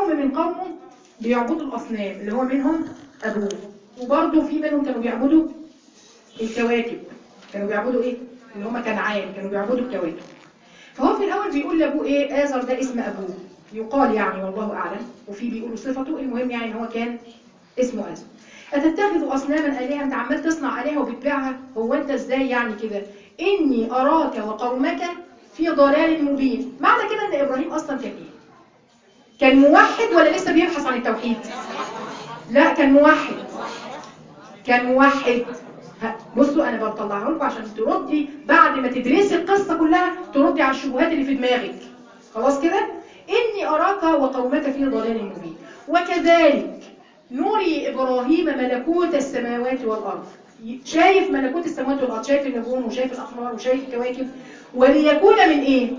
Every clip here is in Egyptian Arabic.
قوم من قومه بيعبدوا الأصنام اللي هو منهم أبوه وبرضه في منهم كانوا بيعبدوا الكواكب كانوا بيعبدوا إيه؟ اللي هم كنعان كانوا بيعبدوا الكواكب فهو في الأول بيقول لأبوه إيه آزر ده اسم أبوه يقال يعني والله أعلم وفي بيقولوا صفته المهم يعني إن هو كان اسمه آزر أتتخذ أصناما آلهة أنت عمال تصنع آلهة وبتبيعها هو أنت إزاي يعني كده إني أراك وقومك في ضلال مبين معنى كده أن إبراهيم أصلا كان إيه كان موحد ولا لسه بيبحث عن التوحيد لا كان موحد كان موحد ها، بصوا انا بطلعها لكم عشان تردي بعد ما تدرسي القصه كلها تردي على الشبهات اللي في دماغك خلاص كده اني اراك وقومك في ضلال مبين وكذلك نري ابراهيم ملكوت السماوات والارض شايف ملكوت السماوات والارض شايف النجوم وشايف الاقمار وشايف الكواكب وليكون من ايه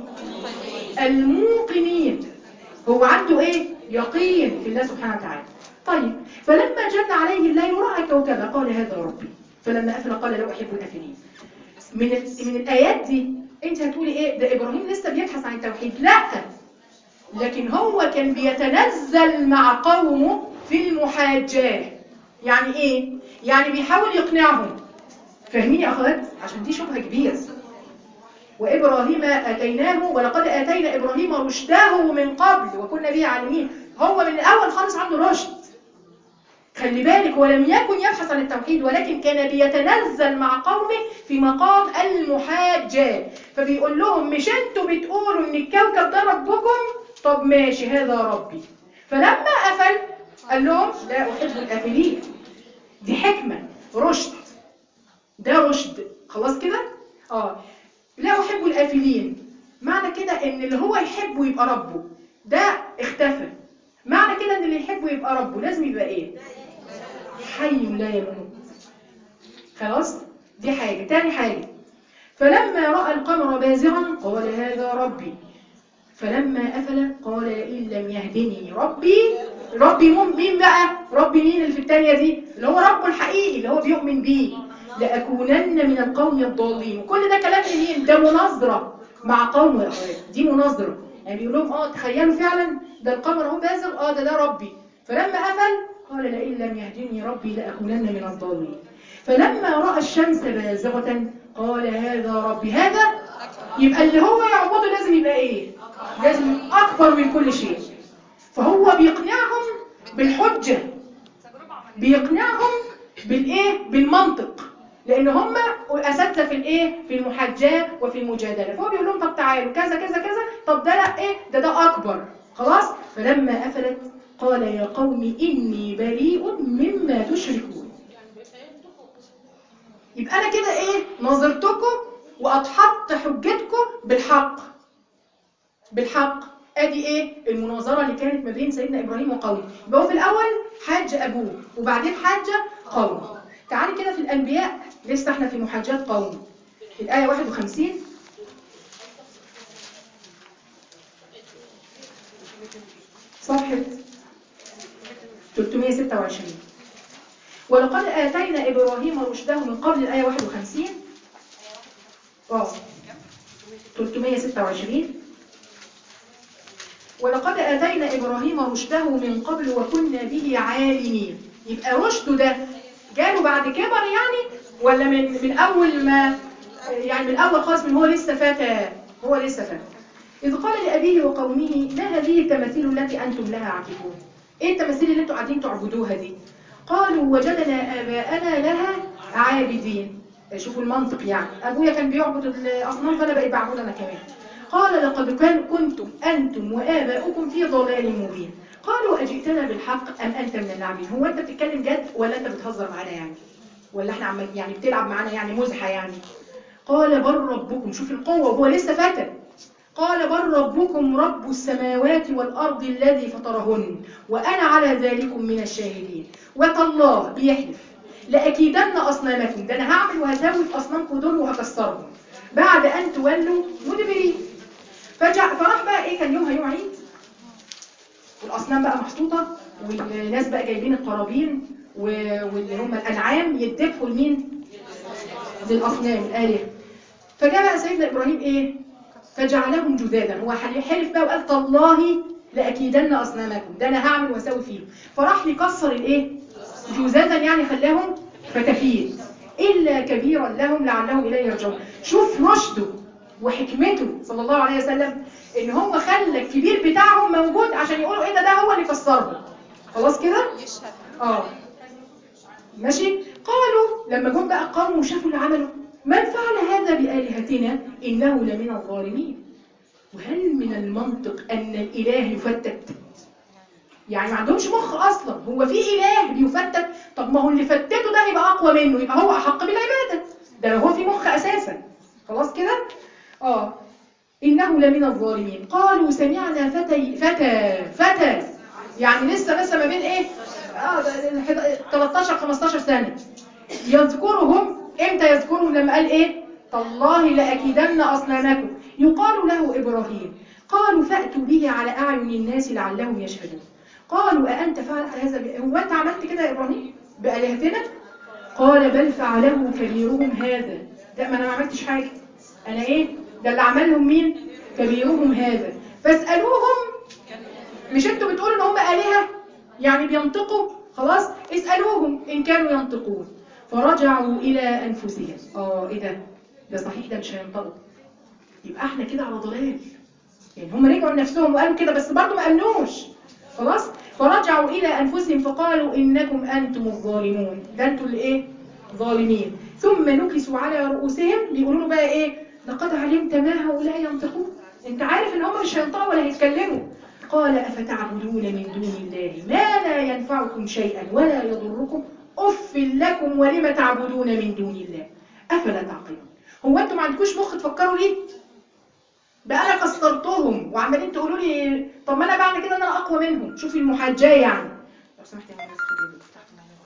الموقنين هو عنده ايه يقين في الله سبحانه وتعالى طيب فلما جن عليه الليل راى كوكبا قال هذا ربي فلما افل قال لا احب الافلين من ال- من الايات دي انت هتقولي ايه ده ابراهيم لسه بيبحث عن التوحيد لا لكن هو كان بيتنزل مع قومه في المحاجاه يعني ايه يعني بيحاول يقنعهم فاهمين يا اخوات عشان دي شبهه كبيره وإبراهيم آتيناه ولقد آتينا إبراهيم رشده من قبل وكنا به عالمين هو من الأول خالص عنده رشد خلي بالك ولم يكن يبحث عن التوحيد ولكن كان بيتنزل مع قومه في مقام المحاجة فبيقول لهم مش انتوا بتقولوا ان الكوكب ده ربكم طب ماشي هذا ربي فلما قفل قال لهم لا أحب الآفلين دي حكمة رشد ده رشد خلاص كده اه لا أحب الآفلين معنى كده ان اللي هو يحبه يبقى ربه ده اختفى معنى كده ان اللي يحبه يبقى ربه لازم يبقى ايه حي لا يموت خلاص دي حاجة تاني حاجة فلما رأى القمر بازغا قال هذا ربي فلما أفل قال لئن لم يهدني ربي ربي مم- مين بقى ربي مين اللي في التانية دي اللي هو ربه الحقيقي اللي هو بيؤمن بيه لأكونن من القوم الضالين وكل ده كلام مين ده مناظرة مع قومه يا أخوات دي مناظرة يعني بيقول لهم اه تخيلوا فعلا ده القمر اهو بازغ اه ده ده ربي فلما قفل قال لئن لم يهدني ربي لأكونن من الضالين فلما رأى الشمس بازغة قال هذا ربي هذا يبقى اللي هو يعبده لازم يبقى ايه لازم يبقى اكبر من كل شيء فهو بيقنعهم بالحجة بيقنعهم بالايه بالمنطق لان هم اساتذه في الايه في المحاجاه وفي المجادله فهو بيقول لهم طب تعالوا كذا كذا كذا طب ده لا ايه ده ده اكبر خلاص فلما قفلت قال يا قوم اني بريء مما تشركون يبقى انا كده ايه نظرتكم واضحت حجتكم بالحق بالحق ادي ايه المناظره اللي كانت ما بين سيدنا ابراهيم وقومه يبقى هو في الاول حاج ابوه وبعدين حاج قومه تعالي كده في الانبياء لسه احنا في محاجات قوم الايه 51 صفحه 326 ولقد آتينا إبراهيم رشده من قبل الآية 51 اه 326 ولقد آتينا إبراهيم رشده من قبل وكنا به عالمين يبقى رشده ده جاله بعد كبر يعني ولا من من أول ما يعني من الأول خالص من هو لسه فتى هو لسه فتى إذ قال لأبيه وقومه ما هذه التماثيل التي أنتم لها عاكفون إيه التماثيل اللي أنتم قاعدين تعبدوها دي قالوا وجدنا آباءنا لها عابدين شوفوا المنطق يعني أبويا كان بيعبد الأصنام فأنا بقيت بعبد أنا كمان قال لقد كان كنتم أنتم وآباؤكم في ضلال مبين قالوا أجئتنا بالحق أم أنت من اللاعبين هو أنت بتتكلم جد ولا أنت بتهزر معانا يعني ولا احنا عمال يعني بتلعب معانا يعني مزحة يعني قال بل ربكم شوف القوة وهو لسه فتى قال بل ربكم رب السماوات والأرض الذي فطرهن وأنا على ذلكم من الشاهدين وتالله بيحلف لأكيدن أصنامكم ده أنا هعمل وهساوي في أصنامكم دول وهكسرهم بعد أن تولوا مدبرين فجع فراح بقى إيه كان يومها يوم عيد والأصنام بقى محطوطة والناس بقى جايبين القرابين و- واللي هم الأنعام يدفوا لمين؟ للأصنام الآلهة فجاء بقى سيدنا إبراهيم إيه؟ فجعلهم جذاذا هو حلف بقى وقال تالله لاكيدن اصنامكم ده انا هعمل واسوي فيهم فراح يكسر الايه جوزازا يعني خلاهم فتافيت الا كبيرا لهم لعلهم اليه يرجعون شوف رشده وحكمته صلى الله عليه وسلم ان هو خلى الكبير بتاعهم موجود عشان يقولوا ايه ده ده هو اللي كسرهم خلاص كده يشهد اه ماشي قالوا لما جم بقى قاموا وشافوا اللي عملوا من فعل هذا بآلهتنا إنه لمن الظالمين وهل من المنطق أن الإله يفتت يعني ما عندهمش مخ أصلا هو في إله بيفتت طب ما هو اللي فتته ده يبقى أقوى منه يبقى هو أحق بالعبادة ده هو في مخ أساسا خلاص كده اه إنه لمن الظالمين قالوا سمعنا فتى فتى فتى يعني لسه لسه ما بين ايه اه ده- ده- 13 15 سنة يذكرهم امتى يذكرهم لما قال ايه تالله لأكيدن أصنامكم يقال له إبراهيم قالوا فأتوا به على أعين الناس لعلهم يشهدون قالوا أأنت فعلت هذا ب... هو أنت عملت كده يا إبراهيم بآلهتنا قال بل فعله كبيرهم هذا ده ما أنا ما عملتش حاجة أنا إيه ده اللي عملهم مين كبيرهم هذا فاسألوهم مش انتوا بتقولوا ان هم آلهة يعني بينطقوا خلاص اسألوهم ان كانوا ينطقون فرجعوا الى انفسهم اه ايه ده ده صحيح ده مش هينطقوا يبقى احنا كده على ضلال يعني هم رجعوا لنفسهم وقالوا كده بس برضه ما امنوش خلاص فرجعوا الى انفسهم فقالوا انكم انتم الظالمون ده انتوا اللي ايه ظالمين ثم نكسوا على رؤوسهم بيقولوا له بقى ايه لقد علمت ما هؤلاء ينطقون انت عارف ان هم مش هينطقوا ولا هيتكلموا قال افتعبدون من دون الله ما لا ينفعكم شيئا ولا يضركم اف لكم ولم تعبدون من دون الله افلا تعقلون هو انتم ما عندكوش مخ تفكروا ليه بقى انا كسرتهم وعمالين تقولوا لي طب ما انا بعد كده انا اقوى منهم شوفي المحاجاه يعني لو سمحت يا مهندس خدي تحت الموضوع.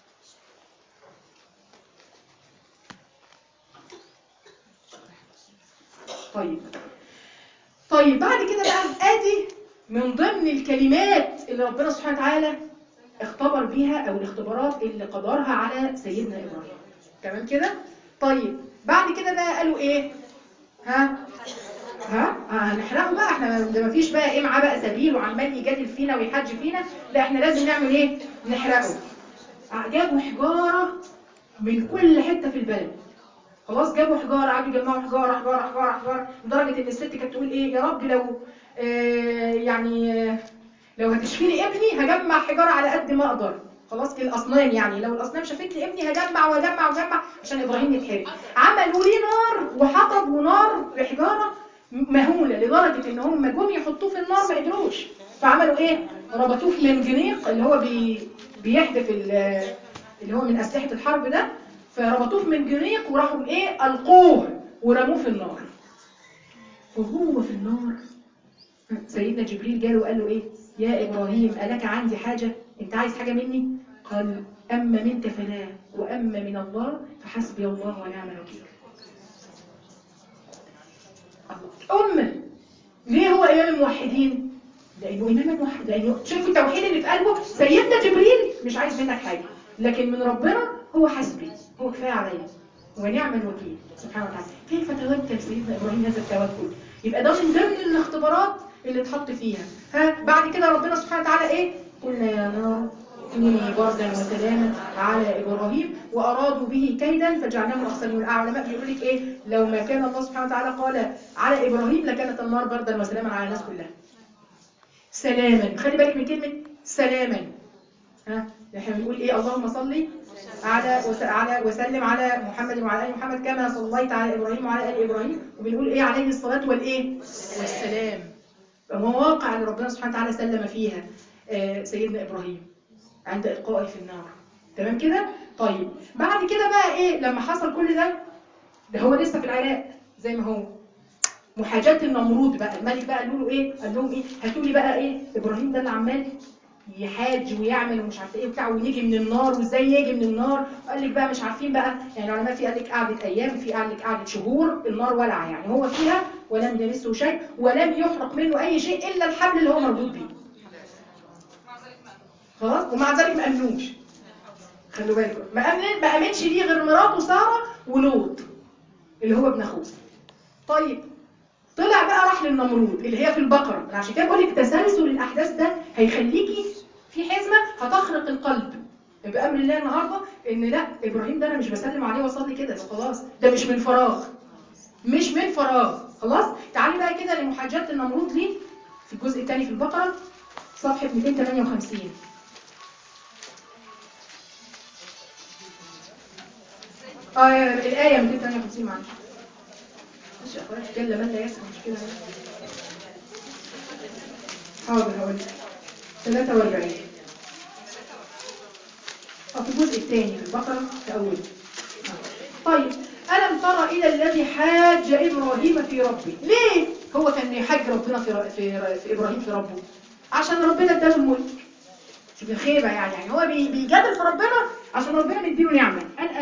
طيب طيب بعد كده بقى ادي من ضمن الكلمات اللي ربنا سبحانه وتعالى اختبر بيها او الاختبارات اللي قدرها على سيدنا ابراهيم تمام كده طيب بعد كده بقى قالوا ايه ها ها آه، هنحرقه بقى احنا ده ما فيش بقى ايه معاه بقى سبيل وعمال يجادل فينا ويحج فينا لا احنا لازم نعمل ايه نحرقه آه، جابوا حجاره من كل حته في البلد خلاص جابوا حجاره قعدوا يجمعوا حجاره حجاره حجاره حجاره لدرجه ان الست كانت تقول ايه يا رب لو آه يعني آه لو هتشفيني ابني هجمع حجاره على قد ما اقدر خلاص الاصنام يعني لو الاصنام شافت لي ابني هجمع واجمع واجمع عشان ابراهيم يتحرق عملوا لي نار وحطبوا نار بحجاره مهوله لدرجه ان هم جم يحطوه في النار ما قدروش فعملوا ايه ربطوه في منجنيق اللي هو بي بيحدف ال- اللي هو من اسلحه الحرب ده فربطوه في منجنيق وراحوا ايه القوه ورموه في النار وهو في النار سيدنا جبريل جاله وقال له ايه يا ابراهيم الك عندي حاجه انت عايز حاجه مني قال اما منك فلا واما من الله فحسبي الله ونعم الوكيل أمة ليه هو إمام الموحدين؟ لأنه إمام الموحد لأنه شوف التوحيد اللي في قلبه سيدنا جبريل مش عايز منك حاجة لكن من ربنا هو حسبي هو كفاية عليا ونعم الوكيل سبحانه وتعالى كيف توكل سيدنا إبراهيم هذا التوكل يبقى ده من ضمن الاختبارات اللي اتحط فيها ها بعد كده ربنا سبحانه وتعالى إيه قلنا يا نار كوني بردا وسلاما على ابراهيم وارادوا به كيدا فجعلناه اخسرين العلماء بيقول لك ايه لو ما كان الله سبحانه وتعالى قال على ابراهيم لكانت النار بردا وسلاما على الناس كلها سلاما خلي بالك من كلمه سلاما ها احنا بنقول ايه اللهم صل على وس... على وسلم على محمد وعلى ال محمد كما صليت على ابراهيم وعلى ال ابراهيم وبنقول ايه عليه الصلاه والايه والسلام مواقع اللي ربنا سبحانه وتعالى سلم فيها آه، سيدنا ابراهيم عند إلقائه في النار تمام كده؟ طيب بعد كده بقى إيه لما حصل كل ده ده هو لسه في العراق زي ما هو محاجاة النمرود بقى الملك بقى قالوا له إيه؟ قال لهم إيه؟ هاتوا لي بقى إيه؟ إبراهيم ده اللي عمال يحاج ويعمل ومش عارف ايه وبتاع ويجي من النار وازاي يجي من النار قال لك بقى مش عارفين بقى يعني العلماء في قال لك قعدت ايام في قال لك قعدت شهور النار ولع يعني هو فيها ولم يمسه شيء ولم يحرق منه اي شيء الا الحبل اللي هو موجود بيه خلاص ومع ذلك ما امنوش خلوا بالكم ما امن ما امنش ليه غير مراته ساره ولوط اللي هو ابن اخوه طيب طلع بقى راح للنمرود اللي هي في البقرة عشان كده بقول لك تسلسل الأحداث ده هيخليكي في حزمة هتخرق القلب بأمر الله النهاردة إن لا إبراهيم ده أنا مش بسلم عليه وأصلي كده ده خلاص ده مش من فراغ مش من فراغ خلاص تعالي بقى كده لمحاجات النمرود ليه في الجزء الثاني في البقرة صفحة 258 اه الآية 258 معلش مش يا اخواتي جل من لا يسمع مشكلة حاضر هقول لك 43 اه في الجزء الثاني في البقرة في أوله طيب ألم ترى إلى الذي حاج إبراهيم في ربه ليه هو كان يحج ربنا في, في, في إبراهيم في ربه عشان ربنا اداله الملك شوف الخيبة يعني يعني هو بيجادل في ربنا عشان ربنا مديله نعمة